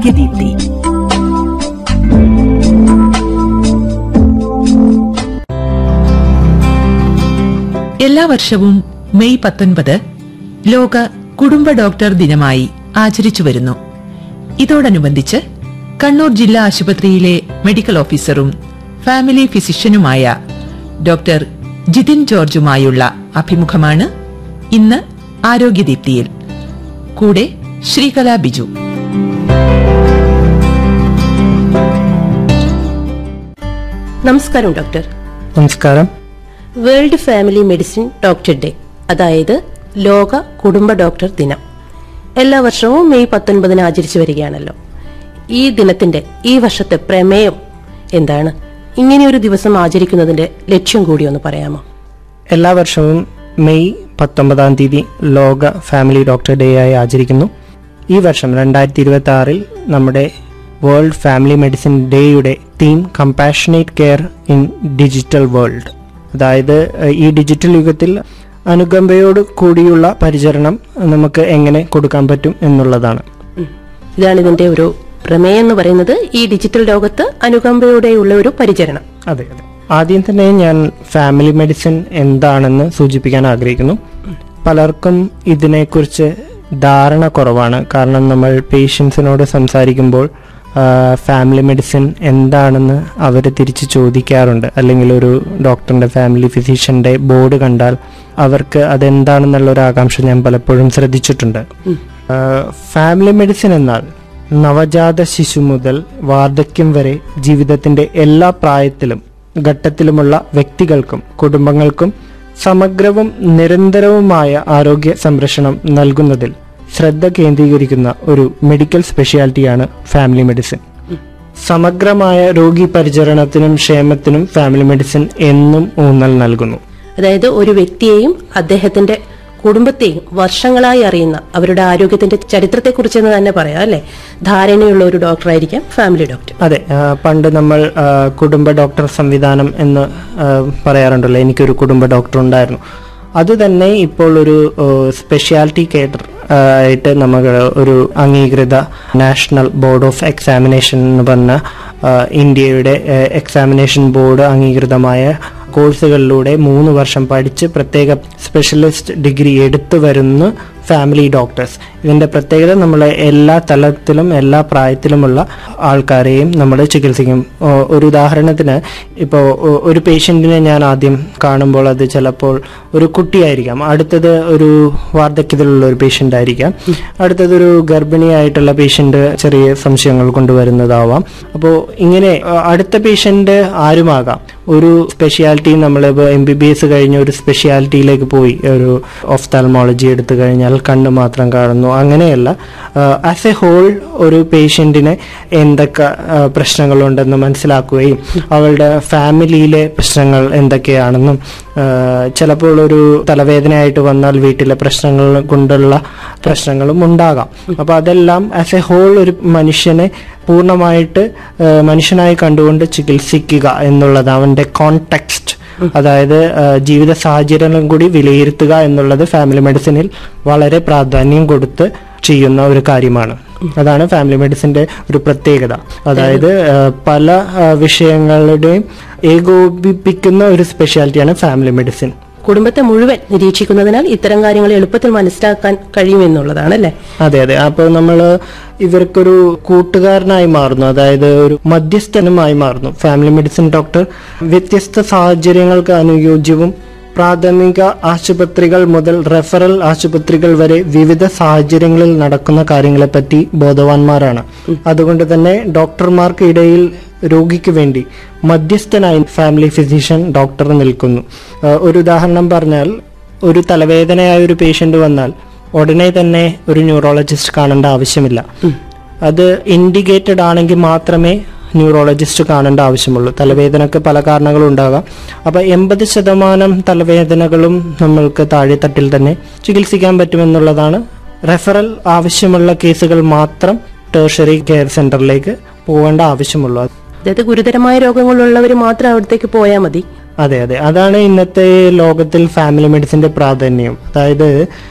ആരോഗ്യദീപ്തി എല്ലാ വർഷവും മെയ് പത്തൊൻപത് ലോക കുടുംബ ഡോക്ടർ ദിനമായി ആചരിച്ചു വരുന്നു ഇതോടനുബന്ധിച്ച് കണ്ണൂർ ജില്ലാ ആശുപത്രിയിലെ മെഡിക്കൽ ഓഫീസറും ഫാമിലി ഫിസിഷ്യനുമായ ഡോക്ടർ ജിതിൻ ജോർജുമായുള്ള അഭിമുഖമാണ് ഇന്ന് ആരോഗ്യദീപ്തിയിൽ കൂടെ ശ്രീകല ബിജു നമസ്കാരം ഡോക്ടർ നമസ്കാരം world family medicine doctor day അതായത് ലോക കുടുംബ ഡോക്ടർ ദിനം എല്ലാ വർഷവും മെയ് പത്തൊൻപതിന് ആചരിച്ചു വരികയാണല്ലോ ഈ ദിനത്തിന്റെ ഈ വർഷത്തെ പ്രമേയം എന്താണ് ഇങ്ങനെയൊരു ദിവസം ആചരിക്കുന്നതിന്റെ ലക്ഷ്യം കൂടി ഒന്ന് പറയാമോ എല്ലാ വർഷവും മെയ് പത്തൊമ്പതാം തീയതി ലോക ഫാമിലി ഡോക്ടർ ഡേ ആയി ആചരിക്കുന്നു ഈ വർഷം രണ്ടായിരത്തി ഇരുപത്തി ആറിൽ നമ്മുടെ വേൾഡ് ഫാമിലി മെഡിസിൻ ഡേയുടെ theme compassionate care in digital world അതായത് ഏഹ്, ഈ ഡിജിറ്റൽ യുഗത്തിൽ അനുകമ്പയോട് കൂടിയുള്ള പരിചരണം നമുക്ക് എങ്ങനെ കൊടുക്കാൻ പറ്റും എന്നുള്ളതാണ് ഉം. ഇതാണ് ഇതിന്റെ ഒരു പ്രമേയം എന്ന് പറയുന്നത് ഈ ഡിജിറ്റൽ ലോകത്ത് അനുകമ്പയോടെയുള്ള ഒരു പരിചരണം അതെ അതെ ആദ്യം തന്നെ ഞാൻ ഫാമിലി മെഡിസിൻ എന്താണെന്ന് സൂചിപ്പിക്കാൻ ആഗ്രഹിക്കുന്നു പലർക്കും ഇതിനെക്കുറിച്ച് ധാരണ കുറവാണ് കാരണം നമ്മൾ പേഷ്യൻസിനോട് സംസാരിക്കുമ്പോൾ ആ, ഫാമിലി മെഡിസിൻ എന്താണെന്ന് അവർ തിരിച്ച് ചോദിക്കാറുണ്ട് അല്ലെങ്കിൽ ഒരു ഡോക്ടറിന്റെ ഫാമിലി ഫിസിഷ്യന്റെ ബോർഡ് കണ്ടാൽ അവർക്ക് അതെന്താണെന്നുള്ള ഒരു ആകാംക്ഷ ഞാൻ പലപ്പോഴും ശ്രദ്ധിച്ചിട്ടുണ്ട് ആ, ഫാമിലി മെഡിസിൻ എന്നാൽ നവജാത ശിശു മുതൽ വാർദ്ധക്യം വരെ ജീവിതത്തിന്റെ എല്ലാ പ്രായത്തിലും ഘട്ടത്തിലുമുള്ള വ്യക്തികൾക്കും കുടുംബങ്ങൾക്കും സമഗ്രവും നിരന്തരവുമായ ആരോഗ്യ സംരക്ഷണം നൽകുന്നതിൽ ശ്രദ്ധ കേന്ദ്രീകരിക്കുന്ന ഒരു മെഡിക്കൽ സ്പെഷ്യാലിറ്റിയാണ് ഫാമിലി മെഡിസിൻ സമഗ്രമായ രോഗി പരിചരണത്തിനും ക്ഷേമത്തിനും ഫാമിലി മെഡിസിൻ എന്നും ഊന്നൽ നൽകുന്നു അതായത് ഒരു വ്യക്തിയെയും അദ്ദേഹത്തിന്റെ കുടുംബത്തെയും വർഷങ്ങളായി അറിയുന്ന അവരുടെ ആരോഗ്യത്തിന്റെ ചരിത്രത്തെക്കുറിച്ച് എന്ന് തന്നെ പറയാം അല്ലെ ധാരണയുള്ള ഒരു ഡോക്ടറായിരിക്കാം ഫാമിലി ഡോക്ടർ അതെ ആ, പണ്ട് നമ്മൾ ആ, കുടുംബ ഡോക്ടർ സംവിധാനം എന്ന് ആ, പറയാറുണ്ടല്ലോ എനിക്കൊരു കുടുംബ ഡോക്ടർ ഉണ്ടായിരുന്നു അത് തന്നെ ഇപ്പോൾ ഒരു സ്പെഷ്യാലിറ്റി കേഡർ ആയിട്ട് നമ്മൾ ഒരു അംഗീകൃത നാഷണൽ ബോർഡ് ഓഫ് എക്സാമിനേഷൻ എന്ന് പറഞ്ഞ ആ, ഇന്ത്യയുടെ എക്സാമിനേഷൻ ബോർഡ് അംഗീകൃതമായ കോഴ്സുകളിലൂടെ മൂന്ന് വർഷം പഠിച്ച് പ്രത്യേക സ്പെഷ്യലിസ്റ്റ് ഡിഗ്രി എടുത്തു വരുന്ന ഫാമിലി ഡോക്ടേഴ്സ് ഇതിന്റെ പ്രത്യേകത നമ്മൾ എല്ലാ തലത്തിലും എല്ലാ പ്രായത്തിലുമുള്ള ആൾക്കാരെയും നമ്മൾ ചികിത്സിക്കും ഓ, ഒരു ഉദാഹരണത്തിന് ഇപ്പോൾ ഒരു പേഷ്യന്റിനെ ഞാൻ ആദ്യം കാണുമ്പോൾ അത് ചിലപ്പോൾ ഒരു കുട്ടിയായിരിക്കാം അടുത്തത് ഒരു വാർദ്ധക്യത്തിലുള്ള ഒരു പേഷ്യന്റ് ആയിരിക്കാം അടുത്തത് ഒരു ഗർഭിണിയായിട്ടുള്ള പേഷ്യന്റ് ചെറിയ സംശയങ്ങൾ കൊണ്ടുവരുന്നതാവാം അപ്പോൾ ഇങ്ങനെ ആ, അടുത്ത പേഷ്യന്റ് ആരുമാകാം ഒരു സ്പെഷ്യാലിറ്റി നമ്മൾ എം ബി ബി എസ് കഴിഞ്ഞ ഒരു സ്പെഷ്യാലിറ്റിയിലേക്ക് പോയി ഒരു ഓഫ്താൽമോളജി എടുത്തു കഴിഞ്ഞാൽ കണ്ണ് മാത്രം കാണുന്നു അങ്ങനെയല്ല ആസ് എ ഹോൾ ഒരു പേഷ്യന്റിന് എന്തൊക്കെ ആ, പ്രശ്നങ്ങളുണ്ടെന്ന് മനസ്സിലാക്കുകയും അവളുടെ ഫാമിലിയിലെ പ്രശ്നങ്ങൾ എന്തൊക്കെയാണെന്നും ആ, ചിലപ്പോൾ ഒരു തലവേദനയായിട്ട് വന്നാൽ വീട്ടിലെ പ്രശ്നങ്ങൾ കൊണ്ടുള്ള പ്രശ്നങ്ങളും ഉണ്ടാകാം അപ്പൊ അതെല്ലാം ആസ് എ ഹോൾ ഒരു മനുഷ്യനെ പൂർണ്ണമായിട്ട് ആ, മനുഷ്യനായി കണ്ടുകൊണ്ട് ചികിത്സിക്കുക എന്നുള്ളത് അവന്റെ കോണ്ടെക്സ്റ്റ് അതായത് ആ, ജീവിത സാഹചര്യങ്ങളും കൂടി വിലയിരുത്തുക എന്നുള്ളത് ഫാമിലി മെഡിസിനിൽ വളരെ പ്രാധാന്യം കൊടുത്ത് ചെയ്യുന്ന ഒരു കാര്യമാണ് അതാണ് ഫാമിലി മെഡിസിന്റെ ഒരു പ്രത്യേകത അതായത് ആ, പല ആ, വിഷയങ്ങളുടെയും ഏകോപിപ്പിക്കുന്ന ഒരു സ്പെഷ്യാലിറ്റിയാണ് ഫാമിലി മെഡിസിൻ കുടുംബത്തെ മുഴുവൻ നിരീക്ഷിക്കുന്നതിനാൽ ഇത്തരം കാര്യങ്ങൾ എളുപ്പത്തിൽ മനസ്സിലാക്കാൻ കഴിയുമെന്നുള്ളതാണ് അല്ലേ അതെ അതെ അപ്പോൾ നമ്മൾ ഇവർക്കൊരു കൂട്ടുകാരനായി മാറുന്നു അതായത് ഒരു മധ്യസ്ഥനുമായി മാറുന്നു ഫാമിലി മെഡിസിൻ ഡോക്ടർ വ്യത്യസ്ത സാഹചര്യങ്ങൾക്ക് അനുയോജ്യവും പ്രാഥമിക ആശുപത്രികൾ മുതൽ റെഫറൽ ആശുപത്രികൾ വരെ വിവിധ സാഹചര്യങ്ങളിൽ നടക്കുന്ന കാര്യങ്ങളെപ്പറ്റി ബോധവാന്മാരാണ് അതുകൊണ്ട് തന്നെ ഡോക്ടർമാർക്ക് ഇടയിൽ രോഗിക്ക് വേണ്ടി മധ്യസ്ഥനായി ഫാമിലി ഫിസിഷ്യൻ ഡോക്ടർ നിൽക്കുന്നു ആ, ഒരു ഉദാഹരണം പറഞ്ഞാൽ ഒരു തലവേദനയായ ഒരു പേഷ്യന്റ് വന്നാൽ ഉടനെ തന്നെ ഒരു ന്യൂറോളജിസ്റ്റ് കാണേണ്ട ആവശ്യമില്ല അത് ഇൻഡിക്കേറ്റഡ് ആണെങ്കിൽ മാത്രമേ ന്യൂറോളജിസ്റ്റ് കാണേണ്ട ആവശ്യമുള്ളൂ തലവേദനക്ക് പല കാരണങ്ങളും ഉണ്ടാകാം അപ്പൊ എൺപത് ശതമാനം തലവേദനകളും നമ്മൾക്ക് താഴെത്തട്ടിൽ തന്നെ ചികിത്സിക്കാൻ പറ്റുമെന്നുള്ളതാണ് റെഫറൽ ആവശ്യമുള്ള കേസുകൾ മാത്രം ടേർഷറി കെയർ സെന്ററിലേക്ക് പോകേണ്ട ആവശ്യമുള്ളൂ അതായത് ഗുരുതരമായ രോഗങ്ങളുള്ളവർ മാത്രം അവിടത്തേക്ക് പോയാൽ മതി അതെ അതെ അതാണ് ഇന്നത്തെ ലോകത്തിൽ ഫാമിലി മെഡിസിന്റെ പ്രാധാന്യം അതായത്